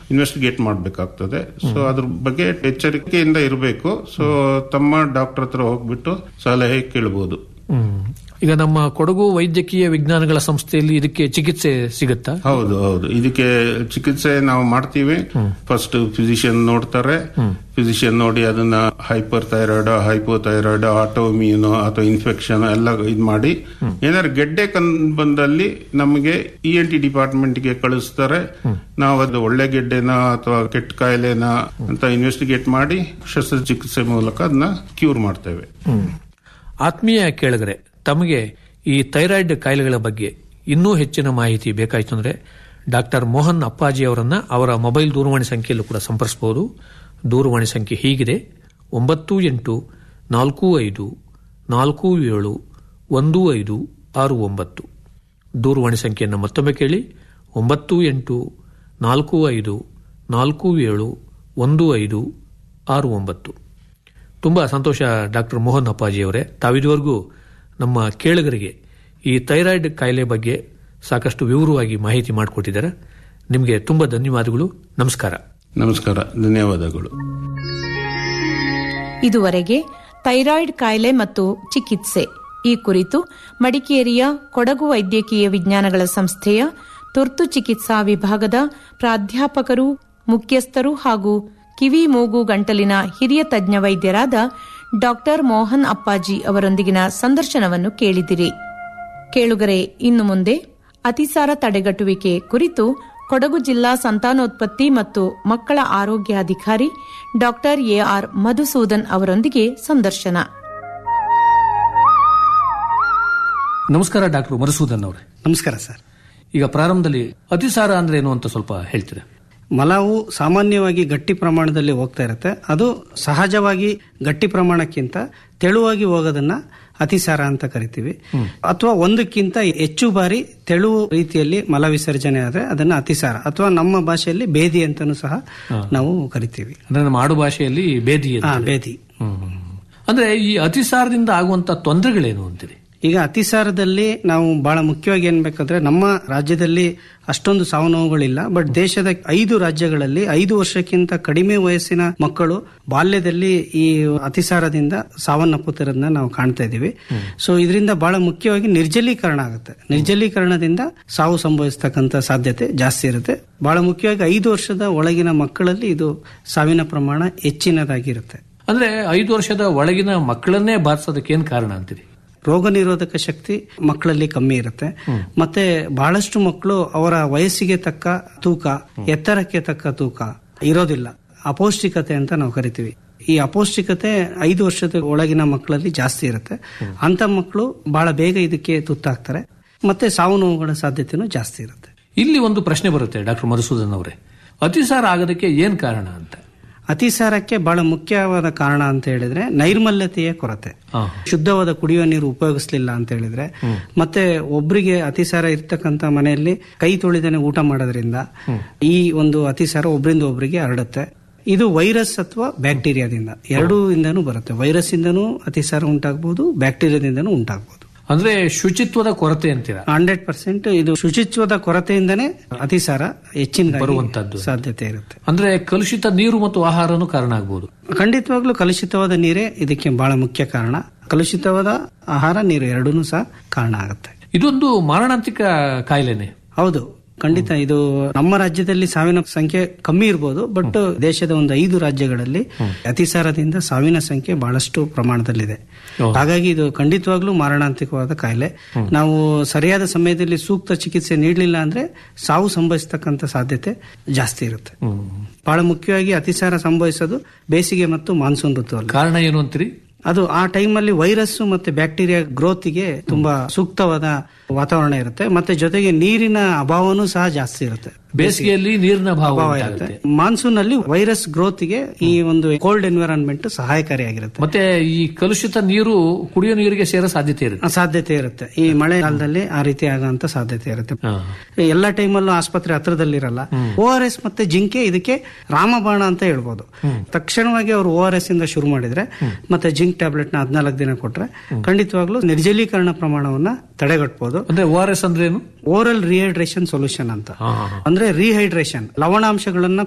Investigate ಮಾಡಬೇಕಾಗ್ತದೆ so ಅದ್ರ ಬಗ್ಗೆ ಎಚ್ಚರಿಕೆಯಿಂದ ಇರಬೇಕು ಸೊ ತಮ್ಮ ಡಾಕ್ಟರ್ ಹತ್ರ ಹೋಗ್ಬಿಟ್ಟು ಸಲಹೆ ಕೇಳಬಹುದು ಹ್ಮ್. ಈಗ ನಮ್ಮ ಕೊಡಗು ವೈದ್ಯಕೀಯ ವಿಜ್ಞಾನಗಳ ಸಂಸ್ಥೆಯಲ್ಲಿ ಇದಕ್ಕೆ ಚಿಕಿತ್ಸೆ ಸಿಗುತ್ತಾ ಹೌದು ಹೌದು ಇದಕ್ಕೆ ಚಿಕಿತ್ಸೆ ನಾವು ಮಾಡ್ತೀವಿ ಫಸ್ಟ್ ಫಿಸಿಷಿಯನ್ ನೋಡ್ತಾರೆ ಫಿಸಿಷಿಯನ್ ನೋಡಿ ಅದನ್ನ hyperthyroid hypothyroid autoimmune ಅಥವಾ ಇನ್ಫೆಕ್ಷನ್ ಎಲ್ಲ ಇದು ಮಾಡಿ ಏನಾದ್ರು ಗೆಡ್ಡೆ ಕನ್ ಬಂದಲ್ಲಿ ನಮಗೆ ಇ ಎನ್ ಟಿ ಡಿಪಾರ್ಟ್ಮೆಂಟ್ಗೆ ಕಳಿಸ್ತಾರೆ ನಾವು ಅದು ಒಳ್ಳೆ ಗೆಡ್ಡೆನ ಅಥವಾ ಕೆಟ್ಟ ಕಾಯಿಲೆನ ಅಂತ ಇನ್ವೆಸ್ಟಿಗೇಟ್ ಮಾಡಿ ಶಸ್ತ್ರಚಿಕಿತ್ಸೆ ಮೂಲಕ ಅದನ್ನ ಕ್ಯೂರ್ ಮಾಡ್ತೇವೆ ಹ್ಮ್. ಆತ್ಮೀಯ ಕೇಳಿದರೆ ತಮಗೆ ಈ ಥೈರಾಯ್ಡ್ ಕಾಯಿಲೆಗಳ ಬಗ್ಗೆ ಇನ್ನೂ ಹೆಚ್ಚಿನ ಮಾಹಿತಿ ಬೇಕಾಯಿತು ಅಂದ್ರೆ ಡಾಕ್ಟರ್ ಮೋಹನ್ ಅಪ್ಪಾಜಿ ಅವರನ್ನ ಅವರ ಮೊಬೈಲ್ ದೂರವಾಣಿ ಸಂಖ್ಯೆಯಲ್ಲೂ ಕೂಡ ಸಂಪರ್ಸಬಹುದು ದೂರವಾಣಿ ಸಂಖ್ಯೆ ಹೀಗಿದೆ ಒಂಬತ್ತು ಎಂಟು ನಾಲ್ಕು ಐದು ನಾಲ್ಕು ಏಳು ಒಂದು ಐದು ಆರು ಒಂಬತ್ತು ದೂರವಾಣಿ ಸಂಖ್ಯೆಯನ್ನು ಮತ್ತೊಮ್ಮೆ ಕೇಳಿ ಒಂಬತ್ತು ಎಂಟು ನಾಲ್ಕು ಐದು ನಾಲ್ಕು ಏಳು ಒಂದು ಐದು ಆರು ಒಂಬತ್ತು ತುಂಬಾ ಸಂತೋಷ ಡಾಕ್ಟರ್ ಮೋಹನ್ ಅಪ್ಪಾಜಿ ಅವರೇ ತಾವಿದುವರೆಗೂ ನಮ್ಮ ಕೇಳುಗರಿಗೆ ಈ ಥೈರಾಯ್ಡ್ ಕಾಯಿಲೆ ಬಗ್ಗೆ ಸಾಕಷ್ಟು ವಿವರವಾಗಿ ಮಾಹಿತಿ ಮಾಡಿಕೊಟ್ಟಿದ್ದಾರೆ ನಿಮಗೆ ತುಂಬಾ ಧನ್ಯವಾದಗಳು ನಮಸ್ಕಾರ ನಮಸ್ಕಾರ ಧನ್ಯವಾದಗಳು ಇದುವರೆಗೆ ಥೈರಾಯ್ಡ್ ಕಾಯಿಲೆ ಮತ್ತು ಚಿಕಿತ್ಸೆ ಈ ಕುರಿತು ಮಡಿಕೇರಿಯ ಕೊಡಗು ವೈದ್ಯಕೀಯ ವಿಜ್ಞಾನಗಳ ಸಂಸ್ಥೆಯ ತುರ್ತು ಚಿಕಿತ್ಸಾ ವಿಭಾಗದ ಪ್ರಾಧ್ಯಾಪಕರು ಮುಖ್ಯಸ್ಥರು ಹಾಗೂ ಕಿವಿ ಮೂಗು ಗಂಟಲಿನ ಹಿರಿಯ ತಜ್ಞ ವೈದ್ಯರಾದ ಡಾಕ್ಟರ್ ಮೋಹನ್ ಅಪ್ಪಾಜಿ ಅವರೊಂದಿಗಿನ ಸಂದರ್ಶನವನ್ನು ಕೇಳಿದಿರಿ ಕೇಳುಗರೆ ಇನ್ನು ಮುಂದೆ ಅತಿಸಾರ ತಡೆಗಟ್ಟುವಿಕೆ ಕುರಿತು ಕೊಡಗು ಜಿಲ್ಲಾ ಸಂತಾನೋತ್ಪತ್ತಿ ಮತ್ತು ಮಕ್ಕಳ ಆರೋಗ್ಯಾಧಿಕಾರಿ ಡಾಕ್ಟರ್ ಎಆರ್ ಮಧುಸೂದನ್ ಅವರೊಂದಿಗೆ ಸಂದರ್ಶನ ನಮಸ್ಕಾರ ಡಾಕ್ಟರ್ ಮಧುಸೂದನ್ ಅವರೇ ನಮಸ್ಕಾರ ಸರ್ ಈಗ ಪ್ರಾರಂಭದಲ್ಲಿ ಅತಿಸಾರ ಅಂದ್ರೆ ಏನು ಅಂತ ಸ್ವಲ್ಪ ಹೇಳ್ತೀರಾ ಮಲವು ಸಾಮಾನ್ಯವಾಗಿ ಗಟ್ಟಿ ಪ್ರಮಾಣದಲ್ಲಿ ಹೋಗ್ತಾ ಇರುತ್ತೆ ಅದು ಸಹಜವಾಗಿ ಗಟ್ಟಿ ಪ್ರಮಾಣಕ್ಕಿಂತ ತೆಳುವಾಗಿ ಹೋಗೋದನ್ನ ಅತಿಸಾರ ಅಂತ ಕರಿತೀವಿ ಅಥವಾ ಒಂದಕ್ಕಿಂತ ಹೆಚ್ಚು ಬಾರಿ ತೆಳು ರೀತಿಯಲ್ಲಿ ಮಲ ವಿಸರ್ಜನೆ ಆದ್ರೆ ಅದನ್ನ ಅತಿಸಾರ ಅಥವಾ ನಮ್ಮ ಭಾಷೆಯಲ್ಲಿ ಬೇದಿ ಅಂತಾನೂ ಸಹ ನಾವು ಕರಿತೀವಿ ಅಂದ್ರೆ ನಮ್ಮ ಆಡು ಭಾಷೆಯಲ್ಲಿ ಬೇದಿ ಅಂತ ಹಾ ಬೇದಿ ಹ್ಮ್. ಅಂದ್ರೆ ಈ ಅತಿಸಾರದಿಂದ ಆಗುವಂತ ತೊಂದರೆಗಳೇನು ಅಂತೀರಿ ಈಗ ಅತಿಸಾರದಲ್ಲಿ ನಾವು ಬಹಳ ಮುಖ್ಯವಾಗಿ ಏನ್ ಬೇಕಂದ್ರೆ ನಮ್ಮ ರಾಜ್ಯದಲ್ಲಿ ಅಷ್ಟೊಂದು ಸಾವು ನೋವುಗಳಿಲ್ಲ ಬಟ್ ದೇಶದ ಐದು ರಾಜ್ಯಗಳಲ್ಲಿ ಐದು ವರ್ಷಕ್ಕಿಂತ ಕಡಿಮೆ ವಯಸ್ಸಿನ ಮಕ್ಕಳು ಬಾಲ್ಯದಲ್ಲಿ ಈ ಅತಿಸಾರದಿಂದ ಸಾವನ್ನಪ್ಪುತ್ತಿರೋದನ್ನ ನಾವು ಕಾಣ್ತಾ ಇದೀವಿ ಸೊ ಇದರಿಂದ ಬಹಳ ಮುಖ್ಯವಾಗಿ ನಿರ್ಜಲೀಕರಣ ಆಗುತ್ತೆ ನಿರ್ಜಲೀಕರಣದಿಂದ ಸಾವು ಸಂಭವಿಸ್ತಕ್ಕಂಥ ಸಾಧ್ಯತೆ ಜಾಸ್ತಿ ಇರುತ್ತೆ ಬಹಳ ಮುಖ್ಯವಾಗಿ ಐದು ವರ್ಷದ ಒಳಗಿನ ಮಕ್ಕಳಲ್ಲಿ ಇದು ಸಾವಿನ ಪ್ರಮಾಣ ಹೆಚ್ಚಿನದಾಗಿರುತ್ತೆ ಅಂದ್ರೆ ಐದು ವರ್ಷದ ಒಳಗಿನ ಮಕ್ಕಳನ್ನೇ ಬಾಧಿಸೋದಕ್ಕೆ ಏನ್ ಕಾರಣ ಅಂತೀರಿ ರೋಗ ನಿರೋಧಕ ಶಕ್ತಿ ಮಕ್ಕಳಲ್ಲಿ ಕಮ್ಮಿ ಇರುತ್ತೆ ಮತ್ತೆ ಬಹಳಷ್ಟು ಮಕ್ಕಳು ಅವರ ವಯಸ್ಸಿಗೆ ತಕ್ಕ ತೂಕ ಎತ್ತರಕ್ಕೆ ತಕ್ಕ ತೂಕ ಇರೋದಿಲ್ಲ ಅಪೌಷ್ಟಿಕತೆ ಅಂತ ನಾವು ಕರಿತೀವಿ ಈ ಅಪೌಷ್ಟಿಕತೆ ಐದು ವರ್ಷದ ಒಳಗಿನ ಮಕ್ಕಳಲ್ಲಿ ಜಾಸ್ತಿ ಇರುತ್ತೆ ಅಂತ ಮಕ್ಕಳು ಬಹಳ ಬೇಗ ಇದಕ್ಕೆ ತುತ್ತಾಗ್ತಾರೆ ಮತ್ತೆ ಸಾವು ನೋವುಗಳ ಸಾಧ್ಯತೆನೂ ಜಾಸ್ತಿ ಇರುತ್ತೆ ಇಲ್ಲಿ ಒಂದು ಪ್ರಶ್ನೆ ಬರುತ್ತೆ ಡಾಕ್ಟರ್ ಮಧುಸೂದನ್ ಅವರೇ ಅತಿಸಾರ ಆಗೋದಕ್ಕೆ ಏನ್ ಕಾರಣ ಅಂತ ಅತಿಸಾರಕ್ಕೆ ಬಹಳ ಮುಖ್ಯವಾದ ಕಾರಣ ಅಂತ ಹೇಳಿದ್ರೆ ನೈರ್ಮಲ್ಯತೆಯ ಕೊರತೆ ಹಾ. ಶುದ್ಧವಾದ ಕುಡಿಯುವ ನೀರು ಉಪಯೋಗಿಸ್ಲಿಲ್ಲ ಅಂತ ಹೇಳಿದ್ರೆ ಮತ್ತೆ ಒಬ್ರಿಗೆ ಅತಿಸಾರ ಇರ್ತಕ್ಕಂಥ ಮನೆಯಲ್ಲಿ ಕೈ ತೊಳೆದೇನೆ ಊಟ ಮಾಡೋದ್ರಿಂದ ಈ ಒಂದು ಅತಿಸಾರ ಒಬ್ರಿಂದ ಒಬ್ರಿಗೆ ಹರಡುತ್ತೆ ಇದು ವೈರಸ್ ಅಥವಾ ಬ್ಯಾಕ್ಟೀರಿಯಾದಿಂದ ಎರಡೂ ಇಂದನೂ ಬರುತ್ತೆ ವೈರಸ್ ಇಂದನೂ ಅತಿಸಾರ ಉಂಟಾಗಬಹುದು ಬ್ಯಾಕ್ಟೀರಿಯಾದಿಂದನೂ ಉಂಟಾಗಬಹುದು ಅಂದ್ರೆ ಶುಚಿತ್ವದ ಕೊರತೆ ಅಂತೀರಾ ಹಂಡ್ರೆಡ್ ಪರ್ಸೆಂಟ್ ಇದು ಶುಚಿತ್ವದ ಕೊರತೆಯಿಂದನೇ ಅತಿಸಾರ ಹೆಚ್ಚಿನ ಬರುವಂತದ್ದು. ಸಾಧ್ಯತೆ ಇರುತ್ತೆ ಅಂದ್ರೆ ಕಲುಷಿತ ನೀರು ಮತ್ತು ಆಹಾರನೂ ಕಾರಣ ಆಗಬಹುದು ಖಂಡಿತವಾಗ್ಲೂ ಕಲುಷಿತವಾದ ನೀರೇ ಇದಕ್ಕೆ ಬಹಳ ಮುಖ್ಯ ಕಾರಣ ಕಲುಷಿತವಾದ ಆಹಾರ ನೀರು ಎರಡೂ ಸಹ ಕಾರಣ ಆಗುತ್ತೆ ಇದೊಂದು ಮಾರಣಾಂತಿಕ ಕಾಯಿಲೆನೆ ಹೌದು ಖಂಡಿತ ಇದು ನಮ್ಮ ರಾಜ್ಯದಲ್ಲಿ ಸಾವಿನ ಸಂಖ್ಯೆ ಕಮ್ಮಿ ಇರಬಹುದು ಬಟ್ ದೇಶದ ಒಂದು ಐದು ರಾಜ್ಯಗಳಲ್ಲಿ ಅತಿಸಾರದಿಂದ ಸಾವಿನ ಸಂಖ್ಯೆ ಬಹಳಷ್ಟು ಪ್ರಮಾಣದಲ್ಲಿದೆ ಹಾಗಾಗಿ ಇದು ಖಂಡಿತವಾಗ್ಲೂ ಮಾರಣಾಂತಿಕವಾದ ಕಾಯಿಲೆ ನಾವು ಸರಿಯಾದ ಸಮಯದಲ್ಲಿ ಸೂಕ್ತ ಚಿಕಿತ್ಸೆ ನೀಡಲಿಲ್ಲ ಅಂದ್ರೆ ಸಾವು ಸಂಭವಿಸ್ತಕ್ಕಂಥ ಸಾಧ್ಯತೆ ಜಾಸ್ತಿ ಇರುತ್ತೆ ಬಹಳ ಮುಖ್ಯವಾಗಿ ಅತಿಸಾರ ಸಂಭವಿಸೋದು ಬೇಸಿಗೆ ಮತ್ತು ಮಾನ್ಸೂನ್ ಋತುವಲ್ಲಿ ಕಾರಣ ಏನು ಅಂತೀರಿ ಅದು ಆ ಟೈಮಲ್ಲಿ ವೈರಸ್ ಮತ್ತೆ ಬ್ಯಾಕ್ಟೀರಿಯಾ ಗ್ರೋತ್ಗೆ ತುಂಬಾ ಸೂಕ್ತವಾದ ವಾತಾವರಣ ಇರುತ್ತೆ ಮತ್ತೆ ಜೊತೆಗೆ ನೀರಿನ ಅಭಾವನೂ ಸಹ ಜಾಸ್ತಿ ಇರುತ್ತೆ ಬೇಸಿಗೆಯಲ್ಲಿ ನೀರಿನ ಭಾವ ಅಭಾವ ಇರುತ್ತೆ ಮಾನ್ಸೂನ್ ಅಲ್ಲಿ ವೈರಸ್ ಗ್ರೋತ್ಗೆ ಈ ಒಂದು ಕೋಲ್ಡ್ ಎನ್ವಿರಾನ್ಮೆಂಟ್ ಸಹಾಯಕಾರಿಯಾಗಿರುತ್ತೆ ಮತ್ತೆ ಈ ಕಲುಷಿತ ನೀರು ಕುಡಿಯೋ ನೀರಿಗೆ ಸೇರೋ ಸಾಧ್ಯತೆ ಇರುತ್ತೆ ಆ ಸಾಧ್ಯತೆ ಇರುತ್ತೆ ಈ ಮಳೆಗಾಲದಲ್ಲಿ ಆ ರೀತಿ ಆಗುವಂತ ಸಾಧ್ಯತೆ ಇರುತ್ತೆ ಹಾ. ಎಲ್ಲ ಟೈಮಲ್ಲೂ ಆಸ್ಪತ್ರೆ ಹತ್ರದಲ್ಲಿರಲ್ಲ ಓ ಆರ್ ಎಸ್ ಮತ್ತೆ ಜಿಂಕೆ ಇದಕ್ಕೆ ರಾಮಬಾಣ ಅಂತ ಹೇಳ್ಬೋದು ತಕ್ಷಣವಾಗಿ ಅವರು ಓ ಆರ್ ಎಸ್ ಇಂದ ಶುರು ಮಾಡಿದ್ರೆ ಮತ್ತೆ ಜಿಂಕ್ ಟ್ಯಾಬ್ಲೆಟ್ ನ ಹದಿನಾಲ್ಕು ದಿನ ಕೊಟ್ರೆ ಖಂಡಿತವಾಗ್ಲೂ ನಿರ್ಜಲೀಕರಣ ಪ್ರಮಾಣವನ್ನ ತಡೆಗಟ್ಟಬಹುದು ಅಂದ್ರೆ ಓ ಆರ್ ಎಸ್ ಅಂದ್ರೆ ಏನು ಓರಲ್ ರಿಹೈಡ್ರೇಷನ್ ಸೊಲ್ಯೂಷನ್ ಅಂತ ಹಾ, ಹಾ, ಹಾ. ಅಂದ್ರೆ ರಿಹೈಡ್ರೇಷನ್ ಲವಣಾಂಶಗಳನ್ನ